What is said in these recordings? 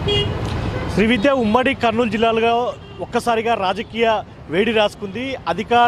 శ్రీ విద్య ఉమ్మడి కర్నూలు జిల్లాలో ఒక్కసారిగా రాజకీయ వేడి రాసుకుంది అధికార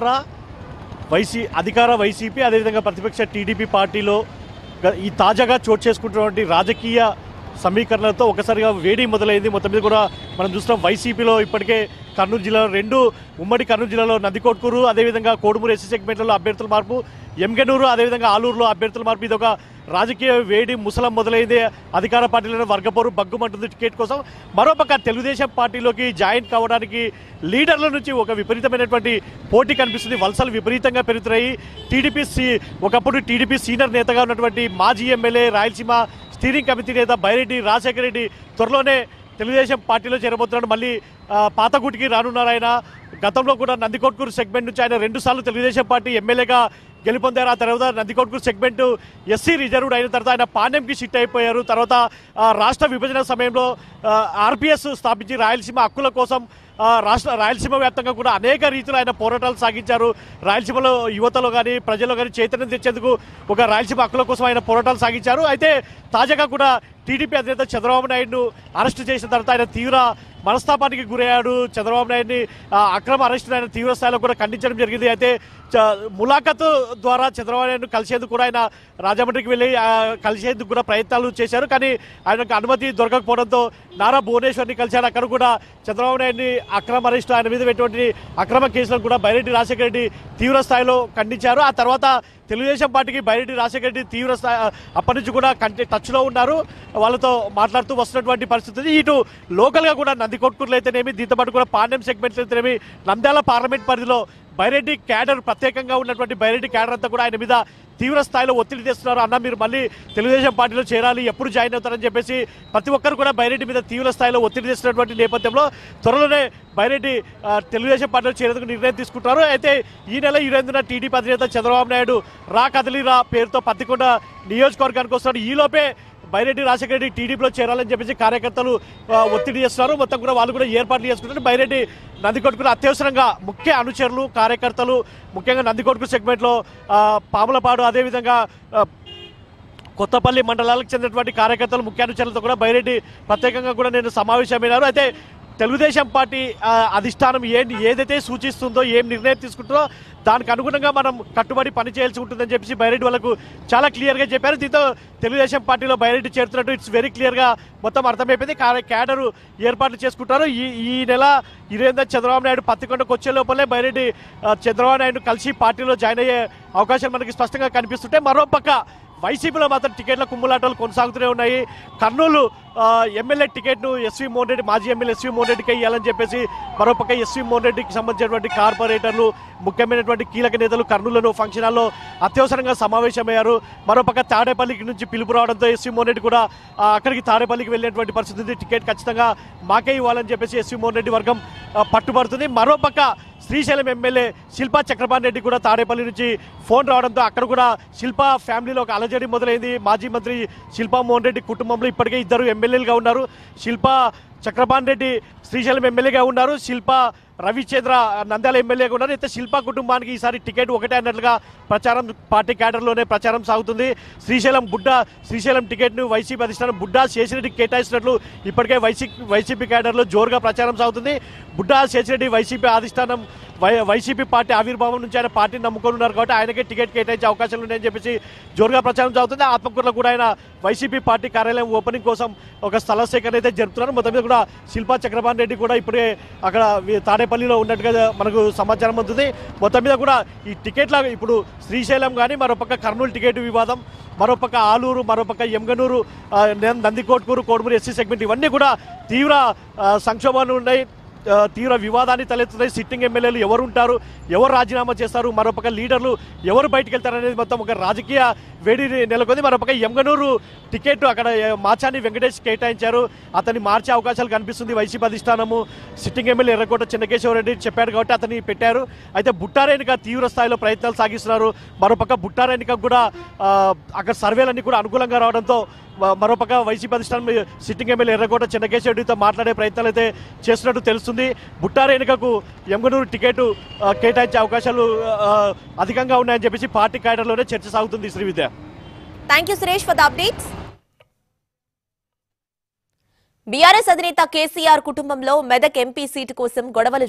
వైసీ అధికార వైసీపీ అదేవిధంగా ప్రతిపక్ష టీడీపీ పార్టీలో గ- ఈ తాజాగా చోటు చేసుకుంటున్నటువంటి రాజకీయ సమీకరణలతో ఒకసారిగా వేడి మొదలైంది మొత్తం మీద కూడా మనం చూస్తున్నాం వైసీపీలో ఇప్పటికే కర్నూలు జిల్లాలో రెండు ఉమ్మడి కర్నూలు జిల్లాలో నందికొట్కూరు అదేవిధంగా కోడుమూరు ఎస్సీ సెగ్మెంట్లలో అభ్యర్థుల మార్పు ఎంగనూరు అదేవిధంగా ఆలూరులో అభ్యర్థుల మార్పు ఇది ఒక రాజకీయ వేడి ముసలం మొదలైంది అధికార పార్టీలోని వర్గపోరు బగ్గుమంటుంది టికెట్ కోసం మరోపక్క తెలుగుదేశం పార్టీలోకి జాయిన్ కావడానికి లీడర్ల నుంచి ఒక విపరీతమైనటువంటి పోటీ కనిపిస్తుంది వలసలు విపరీతంగా పెరుగుతున్నాయి టీడీపీ సీ ఒకప్పుడు టీడీపీ సీనియర్ నేతగా ఉన్నటువంటి మాజీ ఎమ్మెల్యే రాయలసీమ స్టీరింగ్ కమిటీ నేత బైరెడ్డి రాజశేఖర రెడ్డి త్వరలోనే తెలుగుదేశం పార్టీలో చేరబోతున్నాడు మళ్ళీ ఆ, పాతగూటికి రానున్నారు ఆయన గతంలో కూడా నందికొట్కూరు సెగ్మెంట్ నుంచి ఆయన రెండుసార్లు తెలుగుదేశం పార్టీ ఎమ్మెల్యేగా గెలుపొందారు ఆ తర్వాత నందికొట్కూరు సెగ్మెంట్ ఎస్సీ రిజర్వ్డ్ అయిన తర్వాత ఆయన పాండ్యంకి షిఫ్ట్ అయిపోయారు తర్వాత ఆ, రాష్ట్ర విభజన సమయంలో ఆర్పిఎస్ స్థాపించి రాయలసీమ హక్కుల కోసం ఆ, రాష్ట్ర రాయలసీమ వ్యాప్తంగా కూడా అనేక రీతిలో ఆయన పోరాటాలు సాగించారు రాయలసీమలో యువతలో కానీ ప్రజల్లో కానీ చైతన్యం తెచ్చేందుకు ఒక రాయలసీమ హక్కుల కోసం ఆయన పోరాటాలు సాగించారు అయితే తాజాగా కూడా టీడీపీ అధినేత చంద్రబాబు నాయుడును అరెస్ట్ చేసిన తర్వాత ఆయన తీవ్ర మనస్తాపానికి గురయ్యాడు చంద్రబాబు నాయుడిని ఆ, అక్రమ అరెస్ట్ ఆయన తీవ్ర స్థాయిలో కూడా ఖండించడం జరిగింది అయితే చ- ములాఖత్ ద్వారా చంద్రబాబు నాయుడు కలిసేందుకు కూడా ఆయన రాజమండ్రికి వెళ్ళి ఆ, కలిసేందుకు కూడా ప్రయత్నాలు చేశారు కానీ ఆయనకు అనుమతి దొరకకపోవడంతో నారా భువనేశ్వర్ని కలిశారు అక్కడ కూడా చంద్రబాబు నాయుడిని అక్రమ అరెస్ట్ ఆయన మీద పెట్టినటువంటి అక్రమ కేసులను కూడా బైరెడ్డి రాజశేఖర రెడ్డి తీవ్ర స్థాయిలో ఖండించారు ఆ తర్వాత తెలుగుదేశం పార్టీకి బైరెడ్డి రాజశేఖర రెడ్డి తీవ్ర స్థాయి అప్పటి నుంచి కూడా కంటే టచ్లో ఉన్నారు వాళ్ళతో మాట్లాడుతూ వస్తున్నటువంటి పరిస్థితి ఉంది. ఇటు లోకల్గా కూడా నంది కొట్కూరులు అయితేనేమి దీంతో పాటు కూడా పాండ్యం సెగ్మెంట్లు అయితేనేమి నంద్యాల పార్లమెంట్ పరిధిలో బైరెడ్డి క్యాడర్ ప్రత్యేకంగా ఉన్నటువంటి బైరెడ్డి క్యాడర్ అంతా కూడా ఆయన మీద తీవ్ర స్థాయిలో ఒత్తిడి తెస్తున్నారు అన్న మీరు మళ్ళీ తెలుగుదేశం పార్టీలో చేరాలి ఎప్పుడు జాయిన్ అవుతారని చెప్పేసి ప్రతి ఒక్కరు కూడా బైరెడ్డి మీద తీవ్ర స్థాయిలో ఒత్తిడి తెస్తున్నటువంటి నేపథ్యంలో త్వరలోనే బైరెడ్డి ఆ, తెలుగుదేశం పార్టీలో చేరేందుకు నిర్ణయం తీసుకుంటారు అయితే ఈ నెల ఇరవై ఎనిమిదిన టీడీపీ అధినేత చంద్రబాబు నాయుడు రా కదిలి రా పేరుతో పత్తికొండ నియోజకవర్గానికి వస్తున్నాడు ఈలోపే బైరెడ్డి రాజశేఖర రెడ్డి టీడీపీలో చేరాలని చెప్పేసి కార్యకర్తలు ఆ, ఒత్తిడి చేస్తున్నారు మొత్తం కూడా వాళ్ళు కూడా ఏర్పాట్లు చేసుకుంటారు బైరెడ్డి నందికొట్టుకుని అత్యవసరంగా ముఖ్య అనుచరులు కార్యకర్తలు ముఖ్యంగా నందికొట్టుకు సెగ్మెంట్లో ఆ, పాములపాడు అదేవిధంగా ఆ, కొత్తపల్లి మండలాలకు చెందినటువంటి కార్యకర్తలు ముఖ్య అనుచరులతో కూడా బైరెడ్డి ప్రత్యేకంగా కూడా నేను సమావేశమైనారు అయితే తెలుగుదేశం పార్టీ ఆ, అధిష్టానం ఏ ఏదైతే సూచిస్తుందో ఏం నిర్ణయం తీసుకుంటుందో దానికి అనుగుణంగా మనం కట్టుబడి పని చేయాల్సి ఉంటుందని చెప్పేసి బైరెడ్డి వాళ్ళకు చాలా క్లియర్గా చెప్పారు దీంతో తెలుగుదేశం పార్టీలో బైరెడ్డి చేరుతున్నట్టు ఇట్స్ వెరీ క్లియర్గా మొత్తం అర్థమైపోయింది కా- క్యాడరు ఏర్పాట్లు చేసుకుంటారు ఈ ఈ నెల ఇరవై ఎనిమిది చంద్రబాబు నాయుడు పత్తికొండకు వచ్చే లోపలే బైరెడ్డి ఆ, చంద్రబాబు నాయుడు కలిసి పార్టీలో జాయిన్ అయ్యే అవకాశాలు మనకి స్పష్టంగా కనిపిస్తుంటే మరోపక్క వైసీపీలో మాత్రం టికెట్ల కుమ్ములాటలు కొనసాగుతూనే ఉన్నాయి కర్నూలు ఆ, ఎమ్మెల్యే టికెట్ను ఎస్వి మోహన్ రెడ్డి మాజీ ఎమ్మెల్యే ఎస్వి మోహన్ రెడ్డికి ఇవ్వాలని చెప్పేసి మరోపక్క ఎస్వి మోహన్ రెడ్డికి సంబంధించినటువంటి కార్పొరేటర్లు ముఖ్యమైనటువంటి కీలక నేతలు కర్నూలులో ఫంక్షన్ హాల్లో అత్యవసరంగా సమావేశమయ్యారు మరోపక్క తాడేపల్లికి నుంచి పిలుపు రావడంతో ఎస్వి మోహన్ రెడ్డి కూడా ఆ, అక్కడికి తాడేపల్లికి వెళ్ళినటువంటి పరిస్థితి ఉంది. టికెట్ ఖచ్చితంగా మాకే ఇవ్వాలని చెప్పేసి ఎస్వి మోహన్ రెడ్డి వర్గం ఆ, పట్టుబడుతుంది మరోపక్క శ్రీశైలం ఎమ్మెల్యే శిల్పా చక్రపాణి రెడ్డి కూడా తాడేపల్లి నుంచి ఫోన్ రావడంతో అక్కడ కూడా శిల్పా ఫ్యామిలీలో ఒక అలజడి మొదలైంది మాజీ మంత్రి శిల్పా మోహన్ రెడ్డి కుటుంబంలో ఇప్పటికే ఇద్దరు ఎమ్మెల్యేలుగా ఉన్నారు శిల్పా చక్రపాణి రెడ్డి శ్రీశైలం ఎమ్మెల్యేగా ఉన్నారు శిల్పా రవిచంద్ర నంద్యాల ఎమ్మెల్యేగా ఉన్నారు అయితే శిల్పా కుటుంబానికి ఈసారి టికెట్ ఒకటే అన్నట్లుగా ప్రచారం పార్టీ క్యాడర్లోనే ప్రచారం సాగుతుంది శ్రీశైలం బుడ్డ శ్రీశైలం టికెట్ను వైసీపీ అధిష్టానం బుడ్డా శేషిరెడ్డికి కేటాయిస్తున్నట్లు ఇప్పటికే వైసీపీ వైసీపీ క్యాడర్లో జోరుగా ప్రచారం సాగుతుంది బుడ్డా శేషిరెడ్డి వైసీపీ అధిష్టానం వై వైసీపీ పార్టీ ఆవిర్భావం నుంచి ఆయన పార్టీని నమ్ముకొని ఉన్నారు కాబట్టి ఆయనకే టికెట్ కేటాయించే అవకాశాలు ఉన్నాయని చెప్పేసి జోరుగా ప్రచారం సాగుతుంది ఆత్మకూరులో కూడా ఆయన వైసీపీ పార్టీ కార్యాలయం ఓపెనింగ్ కోసం ఒక స్థల సేకరణ అయితే జరుపుతున్నారు మొత్తం మీద కూడా శిల్పా చక్రపాణి రెడ్డి కూడా ఇప్పుడే అక్కడ వి- తాడేపల్లిలో ఉన్నట్టుగా మనకు సమాచారం అందుతుంది మొత్తం మీద కూడా ఈ టికెట్ల ఇప్పుడు శ్రీశైలం కానీ మరోపక్క కర్నూలు టికెట్ వివాదం మరోపక్క ఆలూరు మరోపక్క ఎమ్గనూరు ఆ, నం- నందికోట్కూరు కోడుమూరు ఎస్సీ సెగ్మెంట్ ఇవన్నీ కూడా తీవ్ర ఆ, సంక్షోభాలు ఉన్నాయి ఆ, తీవ్ర వివాదాన్ని తలెత్తున్నాయి సిట్టింగ్ ఎమ్మెల్యేలు ఎవరు ఉంటారు ఎవరు రాజీనామా చేస్తారు మరోపక్క లీడర్లు ఎవరు బయటకు వెళ్తారు అనేది మొత్తం ఒక రాజకీయ వేడి నెలకొంది మరోపక్క ఎమ్గనూరు టికెట్ అక్కడ ఏ, మాచాని వెంకటేష్ కేటాయించారు అతన్ని మార్చే అవకాశాలు కనిపిస్తుంది వైసీపీ అధిష్టానము సిట్టింగ్ ఎమ్మెల్యే ఎర్రకోట చెన్నకేశ్వరరెడ్డి చెప్పాడు కాబట్టి అతన్ని పెట్టారు అయితే బుట్టారేణిక తీవ్ర స్థాయిలో ప్రయత్నాలు సాగిస్తున్నారు మరోపక్క బుట్టారేణికకు కూడా ఆ, అక్కడ సర్వేలన్నీ కూడా అనుకూలంగా రావడంతో మ- మరోపక్క వైసీపీ అధిష్టానం సిట్టింగ్ ఎమ్మెల్యే ఎర్రకోట చెన్నకేశ్వరరెడ్డితో మాట్లాడే ప్రయత్నాలు అయితే చేస్తున్నట్టు తెలుస్తుంది బుట్టారేణికకు ఎమ్గనూరు టికెట్ ఆ, కేటాయించే అవకాశాలు ఆ, అధికంగా ఉన్నాయని చెప్పేసి పార్టీ క్యాడర్లోనే చర్చ సాగుతుంది Srividya thank you Suresh for the updates BRS అధినేత కేసీఆర్ కుటుంబంలో మెదక్ ఎంపీ సీటు కోసం గొడవలు